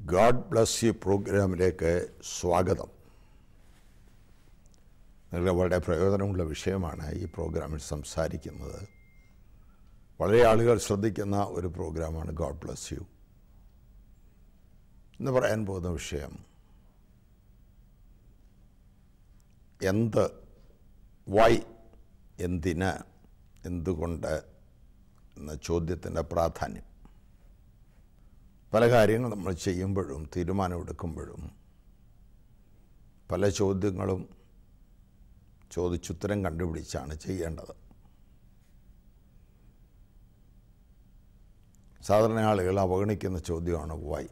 God bless you പ്രോഗ്രാമിലേക്ക് സ്വാഗതം നിങ്ങൾക്ക് വളരെ പ്രയോജനമുള്ള വിഷയമാണ് ഈ പ്രോഗ്രാമിൽ സംസാരിക്കുന്നത് വളരെ ആളുകൾ ശ്രദ്ധിക്കുന്ന ഒരു പ്രോഗ്രാമാണ് ഗാഡ് ബ്ലസ് യു എന്ന് പറയാൻ പോകുന്ന വിഷയം എന്ത് വൈ എന്തിന് എന്തുകൊണ്ട് എന്ന ചോദ്യത്തിൻ്റെ പ്രാധാന്യം പല കാര്യങ്ങൾ നമ്മൾ ചെയ്യുമ്പോഴും തീരുമാനമെടുക്കുമ്പോഴും പല ചോദ്യങ്ങളും ചോദിച്ചുത്തരം കണ്ടുപിടിച്ചാണ് ചെയ്യേണ്ടത് സാധാരണ ആളുകൾ അവഗണിക്കുന്ന ചോദ്യമാണ് വൈ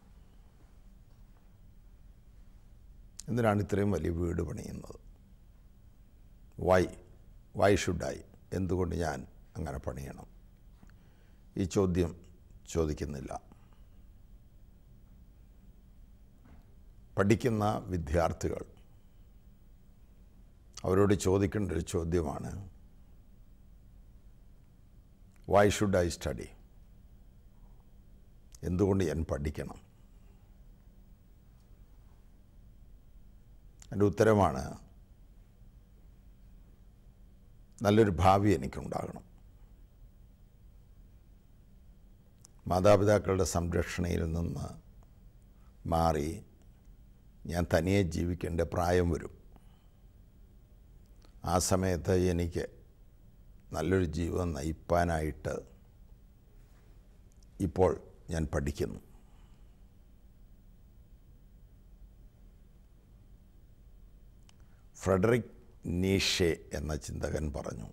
എന്തിനാണ് ഇത്രയും വലിയ വീട് പണിയുന്നത് വൈ വൈ ഷുഡായി എന്തുകൊണ്ട് ഞാൻ അങ്ങനെ പണിയണം ഈ ചോദ്യം ചോദിക്കുന്നില്ല പഠിക്കുന്ന വിദ്യാർത്ഥികൾ അവരോട് ചോദിക്കേണ്ട ഒരു ചോദ്യമാണ് വൈ ഷുഡ് ഐ സ്റ്റഡി എന്തുകൊണ്ട് ഞാൻ പഠിക്കണം എൻ്റെ ഉത്തരമാണ് നല്ലൊരു ഭാവി എനിക്കുണ്ടാകണം മാതാപിതാക്കളുടെ സംരക്ഷണയിൽ നിന്ന് മാറി ഞാൻ തനിയെ ജീവിക്കേണ്ട പ്രായം വരും ആ സമയത്ത് എനിക്ക് നല്ലൊരു ജീവിതം നയിപ്പാനായിട്ട് ഇപ്പോൾ ഞാൻ പഠിക്കുന്നു ഫ്രെഡറിക് നീഷെ എന്ന ചിന്തകൻ പറഞ്ഞു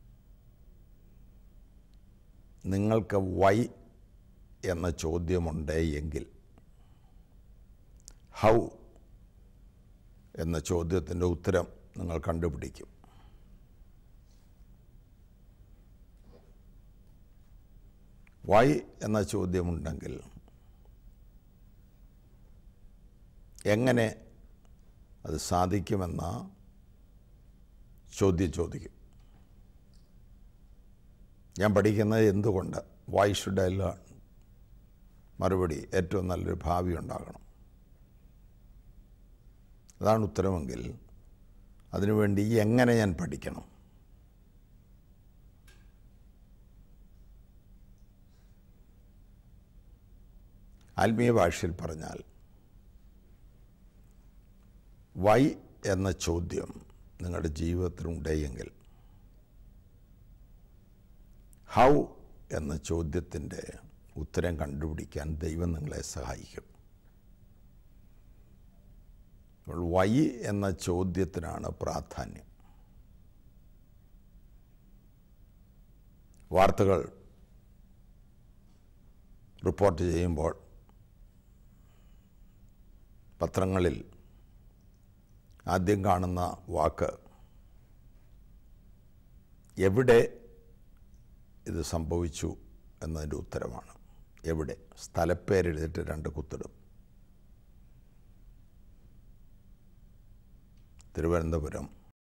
നിങ്ങൾക്ക് വൈ എന്ന ചോദ്യമുണ്ട് എങ്കിൽ ഹൗ എന്ന ചോദ്യത്തിൻ്റെ ഉത്തരം നിങ്ങൾ കണ്ടുപിടിക്കും വൈ എന്ന ചോദ്യമുണ്ടെങ്കിൽ എങ്ങനെ അത് സാധിക്കുമെന്ന ചോദ്യം ചോദിക്കും ഞാൻ പഠിക്കുന്നത് എന്തുകൊണ്ട് വൈ ഷുഡ് ഐ ലേൺ മറുപടി ഏറ്റവും നല്ലൊരു ഭാവി ഉണ്ടാകണം അതാണ് ഉത്തരമെങ്കിൽ അതിനുവേണ്ടി എങ്ങനെ ഞാൻ പഠിക്കണം ആത്മീയ ഭാഷയിൽ പറഞ്ഞാൽ വൈ എന്ന ചോദ്യം നിങ്ങളുടെ ജീവിതത്തിലുണ്ടെങ്കിൽ ഹൗ എന്ന ചോദ്യത്തിൻ്റെ ഉത്തരം കണ്ടുപിടിക്കാൻ ദൈവം നിങ്ങളെ സഹായിക്കും അപ്പോൾ വൈ എന്ന ചോദ്യത്തിനാണ് പ്രാധാന്യം വാർത്തകൾ റിപ്പോർട്ട് ചെയ്യുമ്പോൾ പത്രങ്ങളിൽ ആദ്യം കാണുന്ന വാക്ക് എവിടെ ഇത് സംഭവിച്ചു എന്നതിൻ്റെ ഉത്തരമാണ് എവിടെ സ്ഥലപ്പേരെഴുതിയിട്ട് രണ്ട് കുത്തിടും തിരുവനന്തപുരം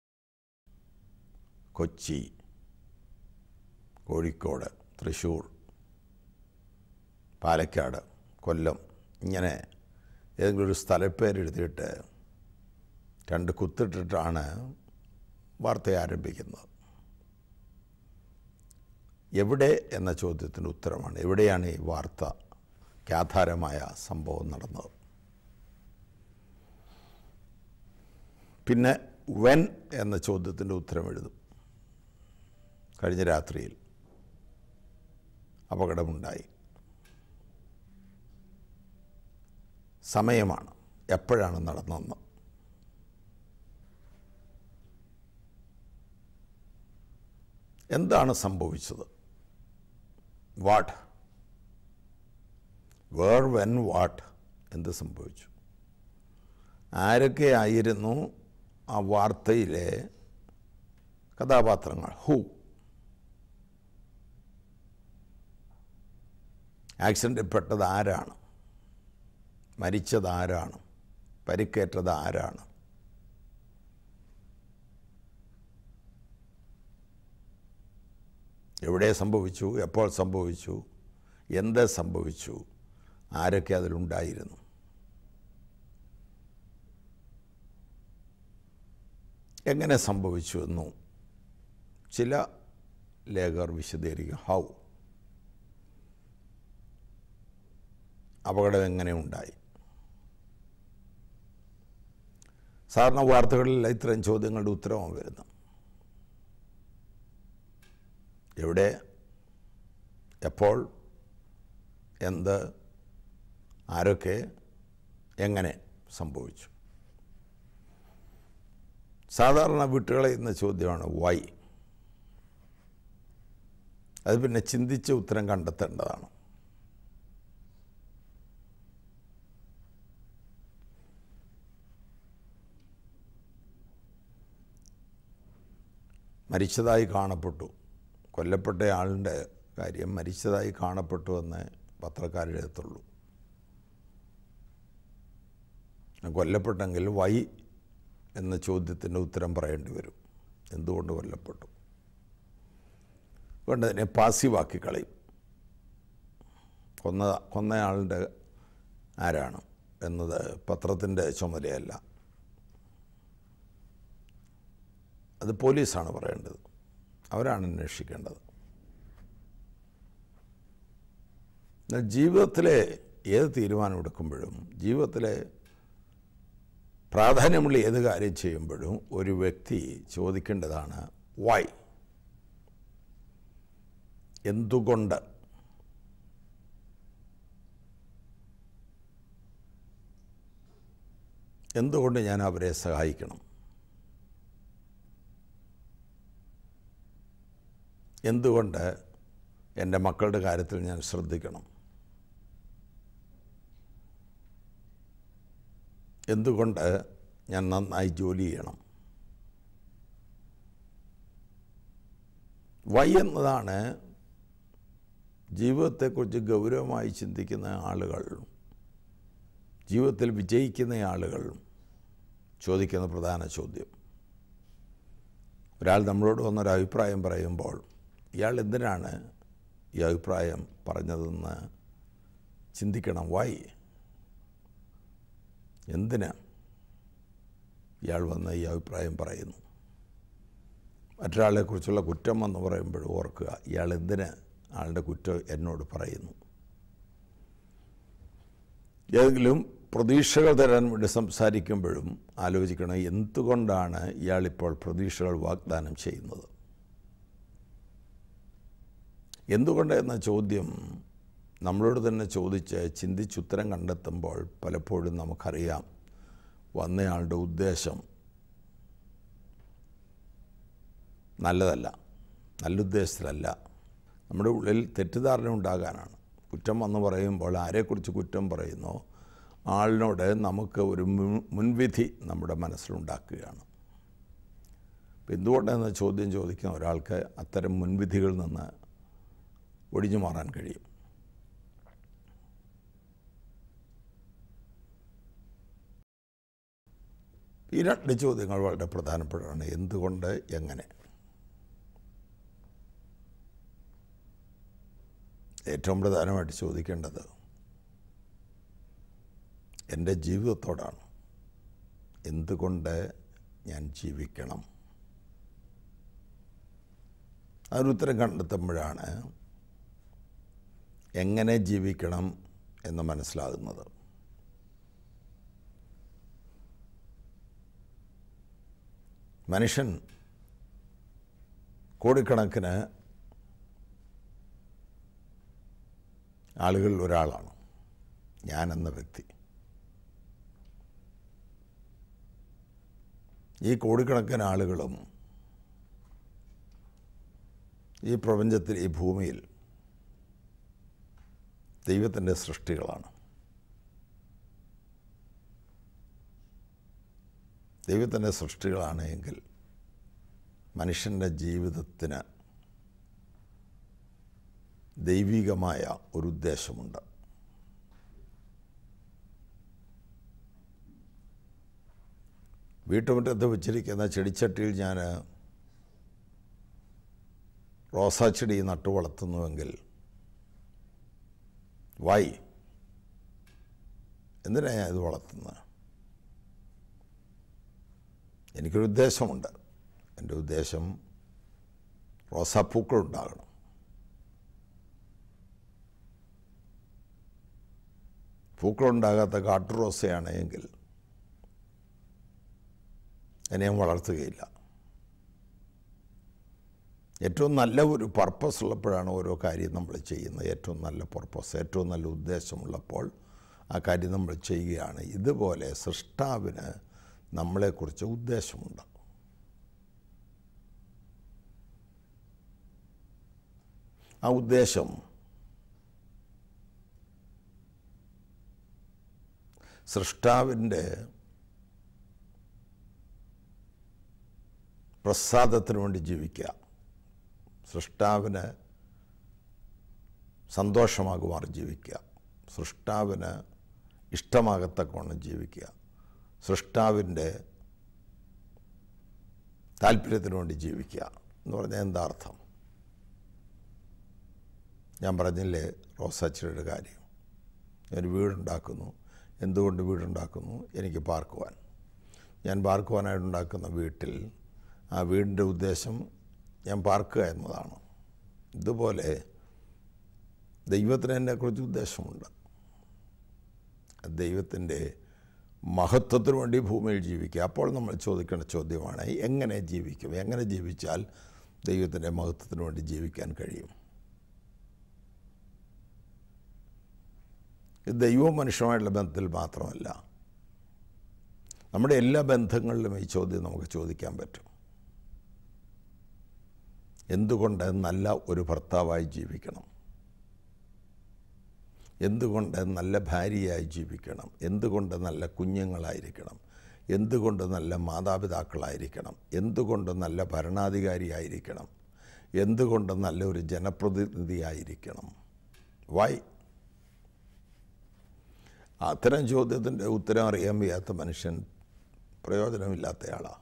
കൊച്ചി കോഴിക്കോട് തൃശ്ശൂർ പാലക്കാട് കൊല്ലം ഇങ്ങനെ ഏതെങ്കിലും ഒരു സ്ഥലപ്പേരെഴുതിയിട്ട് രണ്ട് കുത്തിട്ടിട്ടാണ് വാർത്ത ആരംഭിക്കുന്നത് എവിടെ എന്ന ചോദ്യത്തിൻ്റെ ഉത്തരമാണ് എവിടെയാണ് ഈ വാർത്തയ്ക്ക് ആധാരമായ സംഭവം നടന്നത് പിന്നെ വെൻ എന്ന ചോദ്യത്തിൻ്റെ ഉത്തരം എഴുതും കഴിഞ്ഞ രാത്രിയിൽ അപകടമുണ്ടായി സമയമാണ് എപ്പോഴാണ് നടന്നതെന്ന് എന്താണ് സംഭവിച്ചത് വാട്ട് വേർ വെൻ വാട്ട് എന്ത് സംഭവിച്ചു ആരൊക്കെ ആയിരുന്നു ആ വാർത്തയിലെ കഥാപാത്രങ്ങൾ ഹൂ ആക്സിഡൻറ്റിൽപ്പെട്ടത് ആരാണ് മരിച്ചത് ആരാണ് പരിക്കേറ്റത് ആരാണ് എവിടെ സംഭവിച്ചു എപ്പോൾ സംഭവിച്ചു എന്ത് സംഭവിച്ചു ആരൊക്കെ അതിലുണ്ടായിരുന്നു എങ്ങനെ സംഭവിച്ചു എന്നും ചില ലേഖകർ വിശദീകരിക്കും ഹൗ അപകടം എങ്ങനെ ഉണ്ടായി സാധാരണ വാർത്തകളിൽ ഇത്തരം ചോദ്യങ്ങളുടെ ഉത്തരവാണ് വരുന്നത് എവിടെ എപ്പോൾ എന്ത് ആരൊക്കെ എങ്ങനെ സംഭവിച്ചു സാധാരണ വിട്ടുകളയുന്ന ചോദ്യമാണ് വൈ അത് പിന്നെ ചിന്തിച്ച് ഉത്തരം കണ്ടെത്തേണ്ടതാണ് മരിച്ചതായി കാണപ്പെട്ടു കൊല്ലപ്പെട്ട ആളിൻ്റെ കാര്യം മരിച്ചതായി കാണപ്പെട്ടു എന്ന് പത്രക്കാരെഴുത്തുള്ളൂ കൊല്ലപ്പെട്ടെങ്കിൽ വൈ എന്ന ചോദ്യത്തിൻ്റെ ഉത്തരം പറയേണ്ടി വരും എന്തുകൊണ്ട് കൊല്ലപ്പെട്ടു അതുകൊണ്ട് തന്നെ പാസീവാക്കി കളയും കൊന്ന കൊന്നയാളുടെ ആരാണ് എന്നത് പത്രത്തിൻ്റെ ചുമതലയല്ല അത് പോലീസാണ് പറയേണ്ടത് അവരാണ് അന്വേഷിക്കേണ്ടത് എന്നാൽ ജീവിതത്തിലെ ഏത് തീരുമാനം എടുക്കുമ്പോഴും ജീവിതത്തിലെ പ്രാധാന്യമുള്ള ഏത് കാര്യം ചെയ്യുമ്പോഴും ഒരു വ്യക്തി ചോദിക്കേണ്ടതാണ് വൈ എന്തുകൊണ്ട് എന്തുകൊണ്ട് ഞാൻ അവരെ സഹായിക്കണം എന്തുകൊണ്ട് എൻ്റെ മക്കളുടെ കാര്യത്തിൽ ഞാൻ ശ്രദ്ധിക്കണം എന്തുകൊണ്ട് ഞാൻ നന്നായി ജോലി ചെയ്യണം വൈ എന്നതാണ് ജീവിതത്തെക്കുറിച്ച് ഗൗരവമായി ചിന്തിക്കുന്ന ആളുകൾ ജീവിതത്തിൽ വിജയിക്കുന്ന ആളുകൾ ചോദിക്കുന്ന പ്രധാന ചോദ്യം ഒരാൾ നമ്മളോട് വന്നൊരു അഭിപ്രായം പറയുമ്പോൾ ഇയാൾ എന്തിനാണ് ഈ അഭിപ്രായം പറഞ്ഞതെന്ന് ചിന്തിക്കണം വൈ എന്തിനാ ഇയാൾ വന്ന് ഈ അഭിപ്രായം പറയുന്നു മറ്റൊരാളെക്കുറിച്ചുള്ള കുറ്റം എന്ന് പറയുമ്പോൾ ഓർക്കുക ഇയാൾ എന്തിന് ആളുടെ കുറ്റം എന്നോട് പറയുന്നു ഏതെങ്കിലും പ്രതീക്ഷകൾ തരാൻ വേണ്ടി സംസാരിക്കുമ്പോഴും ആലോചിക്കണം എന്തുകൊണ്ടാണ് ഇയാളിപ്പോൾ പ്രതീക്ഷകൾ വാഗ്ദാനം ചെയ്യുന്നത് എന്തുകൊണ്ട് എന്ന ചോദ്യം നമ്മളോട് തന്നെ ചോദിച്ച് ചിന്തിച്ചുത്തരം കണ്ടെത്തുമ്പോൾ പലപ്പോഴും നമുക്കറിയാം വന്നയാളുടെ ഉദ്ദേശം നല്ലതല്ല നല്ല ഉദ്ദേശത്തിലല്ല നമ്മുടെ ഉള്ളിൽ തെറ്റിദ്ധാരണ ഉണ്ടാകാനാണ് കുറ്റം വന്ന് പറയുമ്പോൾ ആരെക്കുറിച്ച് കുറ്റം പറയുന്നോ ആളിനോട് നമുക്ക് ഒരു മുൻ- മുൻവിധി നമ്മുടെ മനസ്സിലുണ്ടാക്കുകയാണ് അപ്പം എന്തുകൊണ്ടെന്ന ചോദ്യം ചോദിക്കുന്ന ഒരാൾക്ക് അത്തരം മുൻവിധികളിൽ നിന്ന് ഒഴിഞ്ഞു മാറാൻ കഴിയും ഈ രണ്ട് ചോദ്യങ്ങൾ വളരെ പ്രധാനപ്പെട്ടതാണ് എന്തുകൊണ്ട് എങ്ങനെ ഏറ്റവും പ്രധാനമായിട്ട് ചോദിക്കേണ്ടത് എൻ്റെ ജീവിതത്തോടാണ് എന്തുകൊണ്ട് ഞാൻ ജീവിക്കണം അതിനുത്തരം കണ്ടെത്തുമ്പോഴാണ് എങ്ങനെ ജീവിക്കണം എന്ന് മനസ്സിലാകുന്നത് മനുഷ്യൻ കോടിക്കണക്കിന് ആളുകളിൽ ഒരാളാണ് ഞാൻ എന്ന വ്യക്തി ഈ കോടിക്കണക്കിന് ആളുകളും ഈ പ്രപഞ്ചത്തിൽ ഈ ഭൂമിയിൽ ദൈവത്തിൻ്റെ സൃഷ്ടികളാണ് ദൈവത്തിൻ്റെ സൃഷ്ടികളാണ് എങ്കിൽ മനുഷ്യൻ്റെ ജീവിതത്തിന് ദൈവികമായ ഒരു ഉദ്ദേശമുണ്ട് വീട്ടുമുറ്റത്ത് വെച്ചിരിക്കുന്ന ചെടിച്ചട്ടിയിൽ ഞാൻ റോസാച്ചെടി നട്ടു വളർത്തുന്നുവെങ്കിൽ വൈ എന്തിനാണ് ഞാൻ ഇത് വളർത്തുന്നത് എനിക്കൊരു ഉദ്ദേശമുണ്ട് എൻ്റെ ഉദ്ദേശം റോസാപ്പൂക്കളുണ്ടാകണം പൂക്കളുണ്ടാകാത്ത കാട്ടു റോസയാണ് എങ്കിൽ അതിനെ ഞാൻ വളർത്തുകയില്ല ഏറ്റവും നല്ല ഒരു പർപ്പസ് ഉള്ളപ്പോഴാണ് ഓരോ കാര്യം നമ്മൾ ചെയ്യുന്നത് ഏറ്റവും നല്ല പർപ്പസ് ഏറ്റവും നല്ല ഉദ്ദേശമുള്ളപ്പോൾ ആ കാര്യം നമ്മൾ ചെയ്യുകയാണ് ഇതുപോലെ സൃഷ്ടാവിന് നമ്മളെക്കുറിച്ച് ഉദ്ദേശമുണ്ട് ആ ഉദ്ദേശം സൃഷ്ടാവിൻ്റെ പ്രസാദത്തിന് വേണ്ടി ജീവിക്കുക സൃഷ്ടാവിന് സന്തോഷമാകുമാർ ജീവിക്കുക സൃഷ്ടാവിന് ഇഷ്ടമാകത്തക്കവണ്ണം ജീവിക്കുക സൃഷ്ടാവിൻ്റെ താല്പര്യത്തിന് വേണ്ടി ജീവിക്കുക എന്ന് പറഞ്ഞാൽ എന്താ അർത്ഥം ഞാൻ പറഞ്ഞില്ലേ റോസാച്ചിയുടെ കാര്യം ഒരു വീടുണ്ടാക്കുന്നു എന്തുകൊണ്ട് വീടുണ്ടാക്കുന്നു എനിക്ക് പാർക്കുവാൻ ഞാൻ പാർക്കുവാനായിട്ടുണ്ടാക്കുന്ന വീട്ടിൽ ആ വീടിൻ്റെ ഉദ്ദേശം ഞാൻ പാർക്കുക എന്നതാണ് ഇതുപോലെ ദൈവത്തിന് എന്നെക്കുറിച്ച് ഉദ്ദേശമുണ്ട് ദൈവത്തിൻ്റെ മഹത്വത്തിന് വേണ്ടി ഭൂമിയിൽ ജീവിക്കുക അപ്പോൾ നമ്മൾ ചോദിക്കേണ്ട ചോദ്യമാണ് എങ്ങനെ ജീവിക്കും എങ്ങനെ ജീവിച്ചാൽ ദൈവത്തിൻ്റെ മഹത്വത്തിന് വേണ്ടി ജീവിക്കാൻ കഴിയും ഇത് ദൈവവും മനുഷ്യനുമായിട്ടുള്ള ബന്ധത്തിൽ മാത്രമല്ല നമ്മുടെ എല്ലാ ബന്ധങ്ങളിലും ഈ ചോദ്യം നമുക്ക് ചോദിക്കാൻ പറ്റും എന്തുകൊണ്ട് നല്ല ഒരു ഭർത്താവായി ജീവിക്കണം എന്തുകൊണ്ട് നല്ല ഭാര്യയായി ജീവിക്കണം എന്തുകൊണ്ട് നല്ല കുഞ്ഞുങ്ങളായിരിക്കണം എന്തുകൊണ്ട് നല്ല മാതാപിതാക്കളായിരിക്കണം എന്തുകൊണ്ട് നല്ല ഭരണാധികാരിയായിരിക്കണം എന്തുകൊണ്ട് നല്ലൊരു ജനപ്രതിനിധിയായിരിക്കണം വൈ അത്തരം ചോദ്യത്തിൻ്റെ ഉത്തരം അറിയാൻ വയ്യാത്ത മനുഷ്യൻ പ്രയോജനമില്ലാത്തയാളാണ്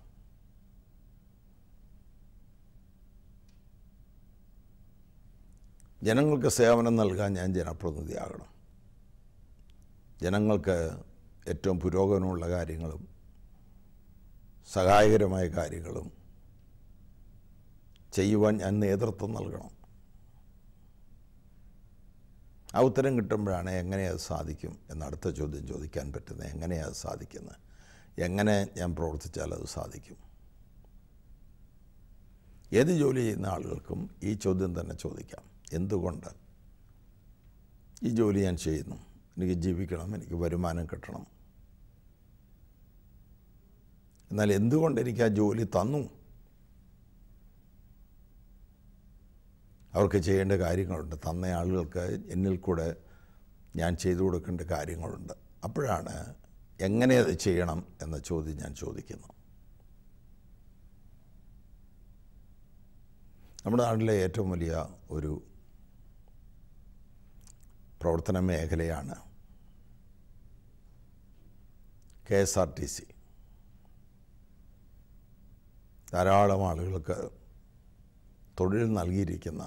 ജനങ്ങൾക്ക് സേവനം നൽകാൻ ഞാൻ ജനപ്രതിനിധിയാകണം ജനങ്ങൾക്ക് ഏറ്റവും പുരോഗമനമുള്ള കാര്യങ്ങളും സഹായകരമായ കാര്യങ്ങളും ചെയ്യുവാൻ ഞാൻ നേതൃത്വം നൽകണം ആ ഉത്തരം കിട്ടുമ്പോഴാണ് എങ്ങനെ അത് സാധിക്കും എന്ന അടുത്ത ചോദ്യം ചോദിക്കാൻ പറ്റുന്നത് എങ്ങനെയാണ് അത് സാധിക്കുന്നത് എങ്ങനെ ഞാൻ പ്രവർത്തിച്ചാൽ അത് സാധിക്കും ഏത് ജോലി ചെയ്യുന്ന ആളുകൾക്കും ഈ ചോദ്യം തന്നെ ചോദിക്കാം എന്തുകൊണ്ട് ഈ ജോലി ഞാൻ ചെയ്യുന്നു എനിക്ക് ജീവിക്കണം എനിക്ക് വരുമാനം കിട്ടണം എന്നാൽ എന്തുകൊണ്ട് എനിക്ക് ആ ജോലി തന്നു അവർക്ക് ചെയ്യേണ്ട കാര്യങ്ങളുണ്ട് തന്ന ആളുകൾക്ക് എന്നിൽ കൂടെ ഞാൻ ചെയ്തു കൊടുക്കേണ്ട കാര്യങ്ങളുണ്ട് അപ്പോഴാണ് എങ്ങനെ അത് ചെയ്യണം എന്ന ചോദ്യം ഞാൻ ചോദിക്കുന്നു നമ്മുടെ നാട്ടിലെ ഏറ്റവും വലിയ ഒരു പ്രവർത്തന മേഖലയാണ് K S R T C ധാരാളം ആളുകൾക്ക് തൊഴിൽ നൽകിയിരിക്കുന്ന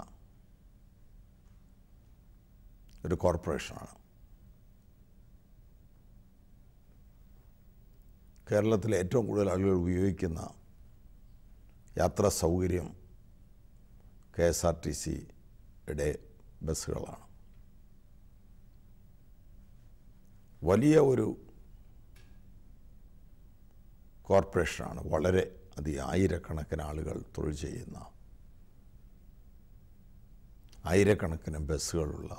ഒരു കോർപ്പറേഷനാണ് കേരളത്തിലെ ഏറ്റവും കൂടുതൽ ആളുകൾ ഉപയോഗിക്കുന്ന യാത്രാ സൗകര്യം കെ എസ് ആർ ടി സിയുടെ ബസ്സുകളാണ് വലിയ ഒരു കോർപ്പറേഷനാണ് വളരെ അതി ആയിരക്കണക്കിന് ആളുകൾ തൊഴിൽ ചെയ്യുന്ന ആയിരക്കണക്കിന് ബസ്സുകളുള്ള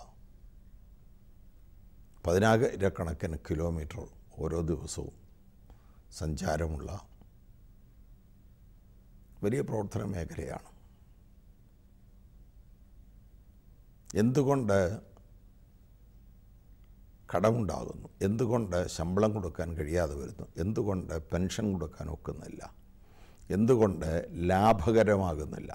പതിനായിരക്കണക്കിന് കിലോമീറ്റർ ഓരോ ദിവസവും സഞ്ചാരമുള്ള വലിയ പ്രവർത്തന മേഖലയാണ് എന്തുകൊണ്ട് കടമുണ്ടാകുന്നു എന്തുകൊണ്ട് ശമ്പളം കൊടുക്കാൻ കഴിയാതെ വരുന്നു എന്തുകൊണ്ട് പെൻഷൻ കൊടുക്കാൻ ഒക്കുന്നില്ല എന്തുകൊണ്ട് ലാഭകരമാകുന്നില്ല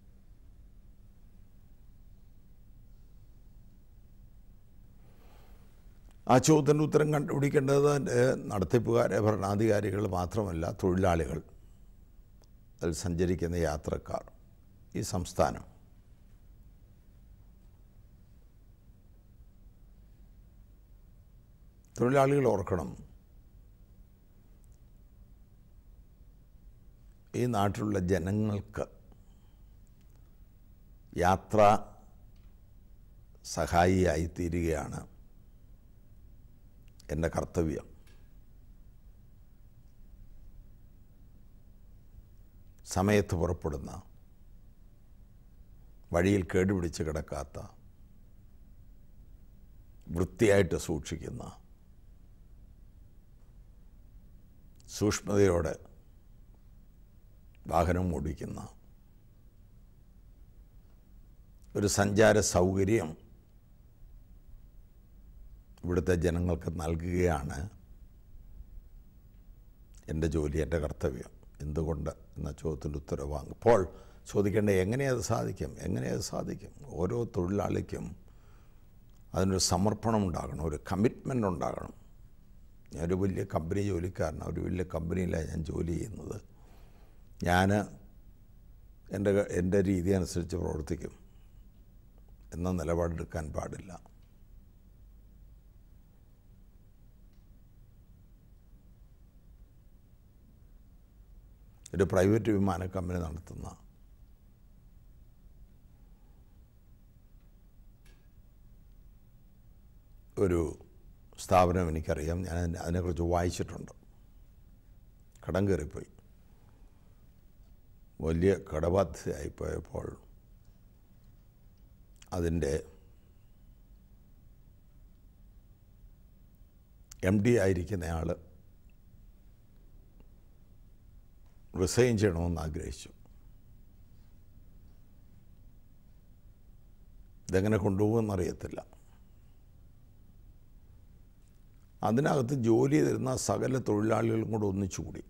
ആ ചോദ്യത്തിൻ്റെ ഉത്തരം കണ്ടുപിടിക്കേണ്ടത് നടത്തിപ്പുകാരെ ഭരണാധികാരികൾ മാത്രമല്ല തൊഴിലാളികൾ അതിൽ സഞ്ചരിക്കുന്ന യാത്രക്കാർ ഈ സംസ്ഥാനം തൊഴിലാളികൾ ഓർക്കണം ഈ നാട്ടിലുള്ള ജനങ്ങൾക്ക് യാത്ര സഹായിയായി തീരുകയാണ് എൻ്റെ കർത്തവ്യം സമയത്ത് പുറപ്പെടുന്ന വഴിയിൽ കേടുപിടിച്ച് കിടക്കാത്ത വൃത്തിയായിട്ട് സൂക്ഷിക്കുന്ന സൂക്ഷ്മതയോടെ വാഹനം ഓടിക്കുന്ന ഒരു സഞ്ചാര സൗകര്യം ഇവിടുത്തെ ജനങ്ങൾക്ക് നൽകുകയാണ് എൻ്റെ ജോലി എൻ്റെ കർത്തവ്യം എന്തുകൊണ്ട് എന്ന ചോദ്യത്തിൻ്റെ ഉത്തരവ് വാങ്ങും ഇപ്പോൾ ചോദിക്കേണ്ടത് എങ്ങനെയത് സാധിക്കും എങ്ങനെയത് സാധിക്കും ഓരോ തൊഴിലാളിക്കും അതിനൊരു സമർപ്പണം ഉണ്ടാകണം ഒരു കമ്മിറ്റ്മെൻ്റ് ഉണ്ടാകണം ഞാനൊരു വലിയ കമ്പനി ജോലിക്കാരനാണ് ഒരു വലിയ കമ്പനിയിലാണ് ഞാൻ ജോലി ചെയ്യുന്നത് ഞാൻ എൻ്റെ എൻ്റെ രീതി അനുസരിച്ച് പ്രവർത്തിക്കും എന്ന നിലപാടെടുക്കാൻ പാടില്ല ഒരു പ്രൈവറ്റ് വിമാന കമ്പനി നടത്തുന്ന ഒരു സ്ഥാപനം എനിക്കറിയാം ഞാൻ അതിനെ- അതിനെക്കുറിച്ച് വായിച്ചിട്ടുണ്ട് കടം കയറിപ്പോയി വലിയ കടബാധ്യതയായിപ്പോയപ്പോൾ അതിൻ്റെ എം ഡി ആയിരിക്കുന്നയാൾ റിസൈൻ ചെയ്യണമെന്ന് ആഗ്രഹിച്ചു ഇതെങ്ങനെ കൊണ്ടുപോകുമെന്നറിയത്തില്ല അതിനകത്ത് ജോലി തരുന്ന സകല തൊഴിലാളികളും കൂടെ ഒന്നിച്ചുകൂടി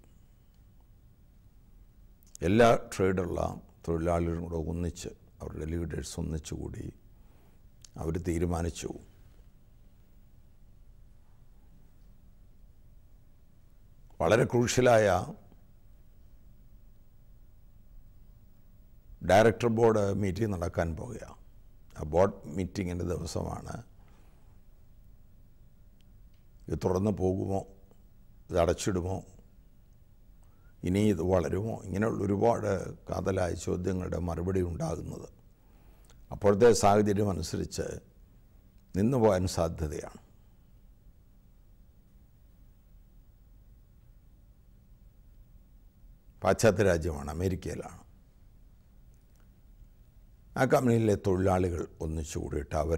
എല്ലാ ട്രേഡുള്ള തൊഴിലാളികളും കൂടെ ഒന്നിച്ച് അവരുടെ ലീഡേഴ്സ് ഒന്നിച്ചുകൂടി അവർ തീരുമാനിച്ചു വളരെ ക്രൂഷ്യലായ ഡയറക്ടർ ബോർഡ് മീറ്റിംഗ് നടക്കാൻ പോകുകയാണ് ആ ബോർഡ് മീറ്റിങ്ങിൻ്റെ ദിവസമാണ് ഇത് തുറന്നു പോകുമോ ഇത് അടച്ചിടുമോ ഇനി ഇത് വളരുമോ ഇങ്ങനെയുള്ള ഒരുപാട് കാതലായ ചോദ്യങ്ങളുടെ മറുപടി ഉണ്ടാകുന്നത് അപ്പോഴത്തെ സാഹചര്യം അനുസരിച്ച് നിന്നു പോകാൻ സാധ്യതയാണ് പാശ്ചാത്യ രാജ്യമാണ് അമേരിക്കയിലാണ് ആ കമ്പനിയിലെ തൊഴിലാളികൾ ഒന്നിച്ചു കൂടിയിട്ട് അവർ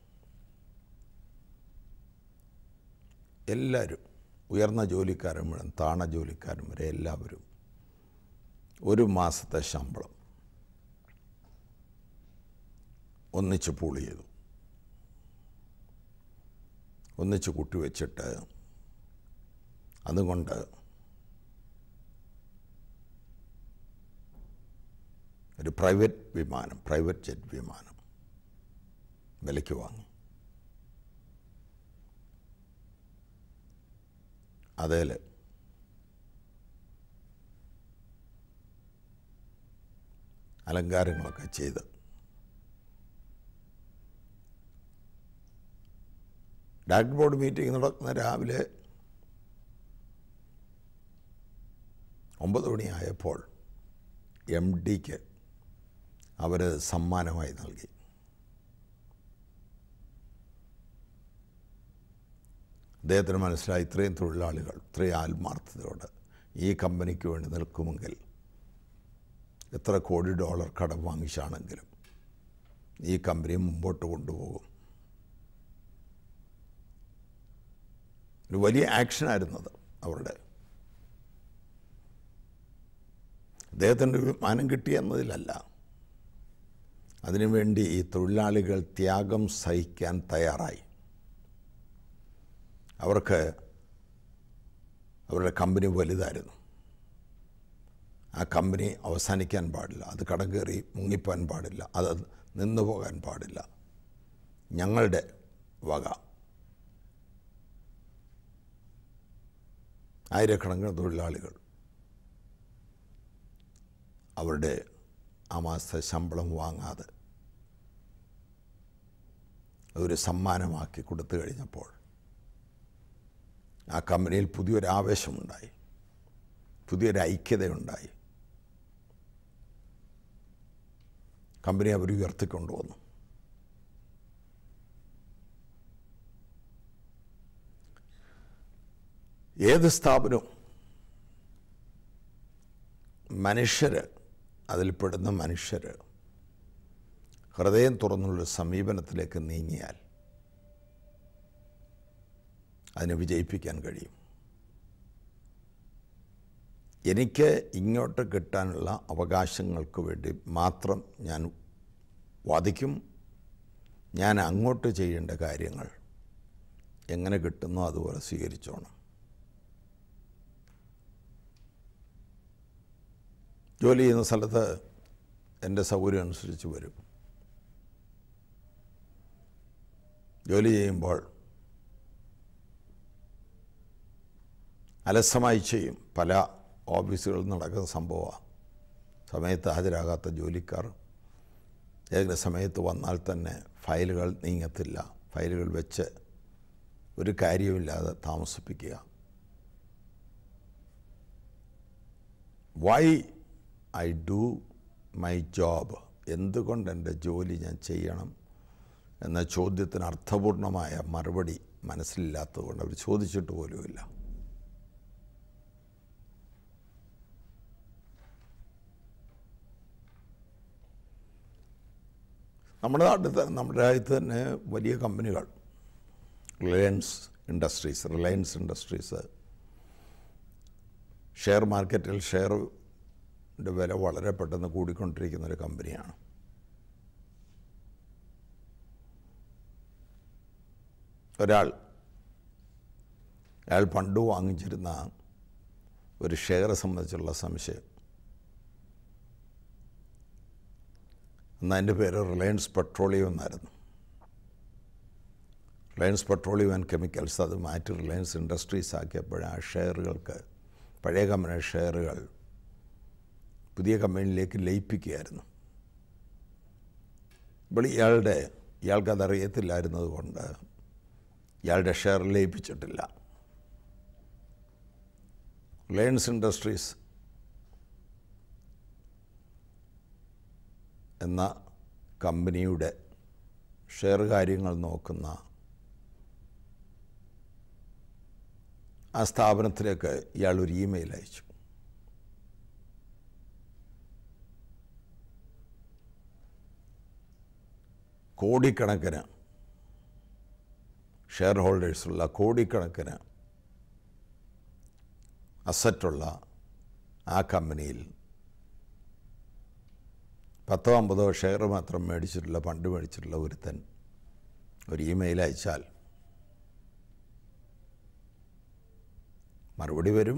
എല്ലാവരും ഉയർന്ന ജോലിക്കാരും മുഴുവൻ താണ ജോലിക്കാരും വരെ എല്ലാവരും ഒരു മാസത്തെ ശമ്പളം ഒന്നിച്ച് പൂൾ ചെയ്തു ഒന്നിച്ച് കൂട്ടിവെച്ചിട്ട് അതുകൊണ്ട് ഒരു പ്രൈവറ്റ് വിമാനം പ്രൈവറ്റ് ജെറ്റ് വിമാനം വിലയ്ക്ക് വാങ്ങി അതേൽ അലങ്കാരങ്ങളൊക്കെ ചെയ്ത് ഡയറക്ട് ബോർഡ് മീറ്റിംഗ് നടക്കുന്ന രാവിലെ ഒമ്പത് മണിയായപ്പോൾ എം ഡിക്ക് അവർ സമ്മാനമായി നൽകി അദ്ദേഹത്തിന് മനസ്സിലായി ഇത്രയും തൊഴിലാളികൾ ഇത്രയും ആത്മാർത്ഥതയോടെ ഈ കമ്പനിക്ക് വേണ്ടി നിൽക്കുമെങ്കിൽ എത്ര കോടി ഡോളർ കടം വാങ്ങിച്ചാണെങ്കിലും ഈ കമ്പനി മുമ്പോട്ട് കൊണ്ടുപോകും ഒരു വലിയ ആക്ഷനായിരുന്നത് അവരുടെ അദ്ദേഹത്തിൻ്റെ വിമാനം കിട്ടിയെന്നതിലല്ല അതിനുവേണ്ടി ഈ തൊഴിലാളികൾ ത്യാഗം സഹിക്കാൻ തയ്യാറായി അവർക്ക് അവരുടെ കമ്പനി വലുതായിരുന്നു ആ കമ്പനി അവസാനിക്കാൻ പാടില്ല അത് കടം കയറി മുങ്ങിപ്പോകാൻ പാടില്ല അത് നിന്നു പോകാൻ പാടില്ല ഞങ്ങളുടെ വക ആയിരക്കണക്കിന് തൊഴിലാളികൾ അവരുടെ ആ മാസത്തെ ശമ്പളം വാങ്ങാതെ അതൊരു സമ്മാനമാക്കി കൊടുത്തു കഴിഞ്ഞപ്പോൾ ആ കമ്പനിയിൽ പുതിയൊരു ആവേശമുണ്ടായി പുതിയൊരു ഐക്യതയുണ്ടായി കമ്പനി അവർ ഉയർത്തിക്കൊണ്ടുവന്നു ഏത് സ്ഥാപനവും മനുഷ്യർ അതിൽപ്പെടുന്ന മനുഷ്യർ ഹൃദയം തുറന്നുള്ള സമീപനത്തിലേക്ക് നീങ്ങിയാൽ അതിനെ വിജയിപ്പിക്കാൻ കഴിയും എനിക്ക് ഇങ്ങോട്ട് കിട്ടാനുള്ള അവകാശങ്ങൾക്ക് വേണ്ടി മാത്രം ഞാൻ വാദിക്കും ഞാൻ അങ്ങോട്ട് ചെയ്യേണ്ട കാര്യങ്ങൾ എങ്ങനെ കിട്ടുന്നോ അതുപോലെ സ്വീകരിച്ചോണം ജോലി ചെയ്യുന്ന സ്ഥലത്ത് എൻ്റെ സൗകര്യം അനുസരിച്ച് വരും ജോലി ചെയ്യുമ്പോൾ അലസമായി ചെയ്യും പല ഓഫീസുകളിൽ നടക്കുന്ന സംഭവമാണ് സമയത്ത് ഹാജരാകാത്ത ജോലിക്കാർ ഏതെങ്കിലും സമയത്ത് വന്നാൽ തന്നെ ഫയലുകൾ നീങ്ങത്തില്ല ഫയലുകൾ വെച്ച് ഒരു കാര്യവുമില്ലാതെ താമസിപ്പിക്കുക why I do my job എന്തുകൊണ്ട് എൻ്റെ ജോലി ഞാൻ ചെയ്യണം എന്ന ചോദ്യത്തിന് അർത്ഥപൂർണമായ മറുപടി മനസ്സിലില്ലാത്തതുകൊണ്ട് അവർ ചോദിച്ചിട്ട് പോലുമില്ല നമ്മുടെ നാട്ടിൽ തന്നെ നമ്മുടെ രാജ്യത്ത് തന്നെ വലിയ കമ്പനികൾ Reliance Industries Reliance Industries share മാർക്കറ്റിൽ ഷെയറിൻ്റെ വില വളരെ പെട്ടെന്ന് കൂടിക്കൊണ്ടിരിക്കുന്ന ഒരു കമ്പനിയാണ് ഒരാൾ അയാൾ പണ്ട് വാങ്ങിച്ചിരുന്ന ഒരു ഷെയറെ സംബന്ധിച്ചുള്ള സംശയം എന്നാൽ എൻ്റെ പേര് റിലയൻസ് പെട്രോളിയം എന്നായിരുന്നു റിലയൻസ് പെട്രോളിയം ആൻഡ് കെമിക്കൽസ് അത് മാറ്റി റിലയൻസ് ഇൻഡസ്ട്രീസ് ആക്കിയപ്പോൾ ആ ഷെയറുകൾക്ക് പഴയ കമ്പനി ഷെയറുകൾ പുതിയ കമ്പനിയിലേക്ക് ലയിപ്പിക്കുകയായിരുന്നു ഇപ്പോൾ ഇയാളുടെ ഇയാൾക്കത് അറിയത്തില്ലായിരുന്നത് കൊണ്ട് ഇയാളുടെ ഷെയർ ലയിപ്പിച്ചിട്ടില്ല റിലയൻസ് ഇൻഡസ്ട്രീസ് എന്ന കമ്പനിയുടെ ഷെയർ കാര്യങ്ങൾ നോക്കുന്ന ആ സ്ഥാപനത്തിലേക്ക് ഇയാൾ ഒരു ഇമെയിൽ അയച്ചു കോടിക്കണക്കിന് ഷെയർ ഹോൾഡേഴ്സുള്ള കോടിക്കണക്കിന് അസറ്റുള്ള ആ കമ്പനിയിൽ പത്തോ അമ്പതോ ഷെയർ മാത്രം മേടിച്ചിട്ടുള്ള ഫണ്ട് മേടിച്ചിട്ടുള്ള ഒരുത്തൻ ഒരു ഇമെയിൽ അയച്ചാൽ മറുപടി വരും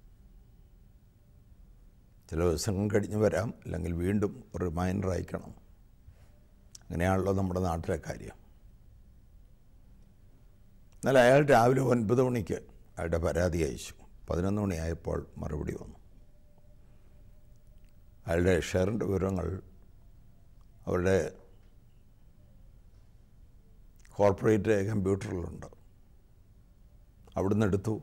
ചില ദിവസങ്ങൾ കഴിഞ്ഞ് വരാം അല്ലെങ്കിൽ വീണ്ടും ഒരു റിമൈൻഡർ അയക്കണം അങ്ങനെയാണല്ലോ നമ്മുടെ നാട്ടിലെ കാര്യം എന്നാൽ അയാൾ രാവിലെ ഒൻപത് മണിക്ക് അയാളുടെ പരാതി അയച്ചു പതിനൊന്ന് മണിയായപ്പോൾ മറുപടി വന്നു അയാളുടെ ഷെയറിൻ്റെ വിവരങ്ങൾ അവരുടെ കോർപ്പറേറ്റ് കമ്പ്യൂട്ടറിലുണ്ട് അവിടുന്ന് എടുത്തു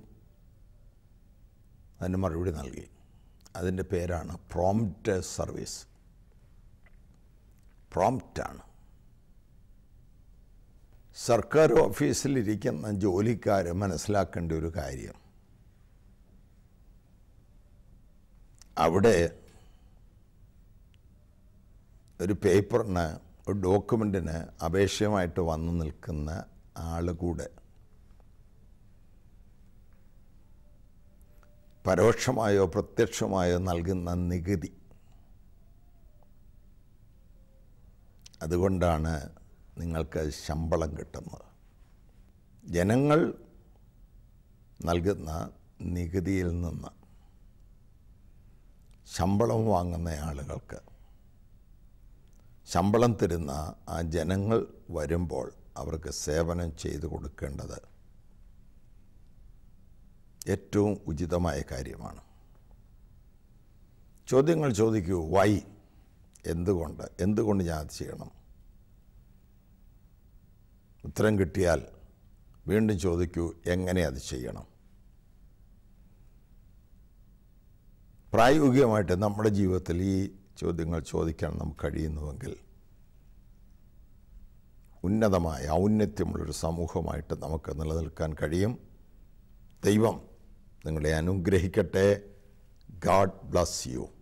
അതിന് മറുപടി നൽകി അതിൻ്റെ പേരാണ് പ്രോംപ്റ്റ് സർവീസ് പ്രോംപ്റ്റാണ് സർക്കാർ ഓഫീസിലിരിക്കുന്ന ജോലിക്കാർ മനസ്സിലാക്കേണ്ട ഒരു കാര്യം അവിടെ ഒരു പേപ്പറിന് ഒരു ഡോക്യുമെൻറ്റിന് അപേക്ഷയുമായിട്ട് വന്നു നിൽക്കുന്ന ആൾ കൂടെ പരോക്ഷമായോ പ്രത്യക്ഷമായോ നൽകുന്ന നികുതി അതുകൊണ്ടാണ് നിങ്ങൾക്ക് ശമ്പളം കിട്ടുന്നത് ജനങ്ങൾ നൽകുന്ന നികുതിയിൽ നിന്ന് ശമ്പളം വാങ്ങുന്ന ആളുകൾക്ക് ശമ്പളം തരുന്ന ആ ജനങ്ങൾ വരുമ്പോൾ അവർക്ക് സേവനം ചെയ്തു കൊടുക്കേണ്ടത് ഏറ്റവും ഉചിതമായ കാര്യമാണ് ചോദ്യങ്ങൾ ചോദിക്കൂ വൈ എന്തുകൊണ്ട് എന്തുകൊണ്ട് ഞാൻ അത് ചെയ്യണം ഉത്തരം കിട്ടിയാൽ വീണ്ടും ചോദിക്കൂ എങ്ങനെ അത് ചെയ്യണം പ്രായോഗികമായിട്ട് നമ്മുടെ ജീവിതത്തിൽ ഈ ചോദ്യങ്ങൾ ചോദിക്കാൻ നമുക്ക് കഴിയുന്നുവെങ്കിൽ ഉന്നതമായ ഔന്നത്യമുള്ളൊരു സമൂഹമായിട്ട് നമുക്ക് നിലനിൽക്കാൻ കഴിയും ദൈവം നിങ്ങളെ അനുഗ്രഹിക്കട്ടെ ഗാഡ് ബ്ലസ് യു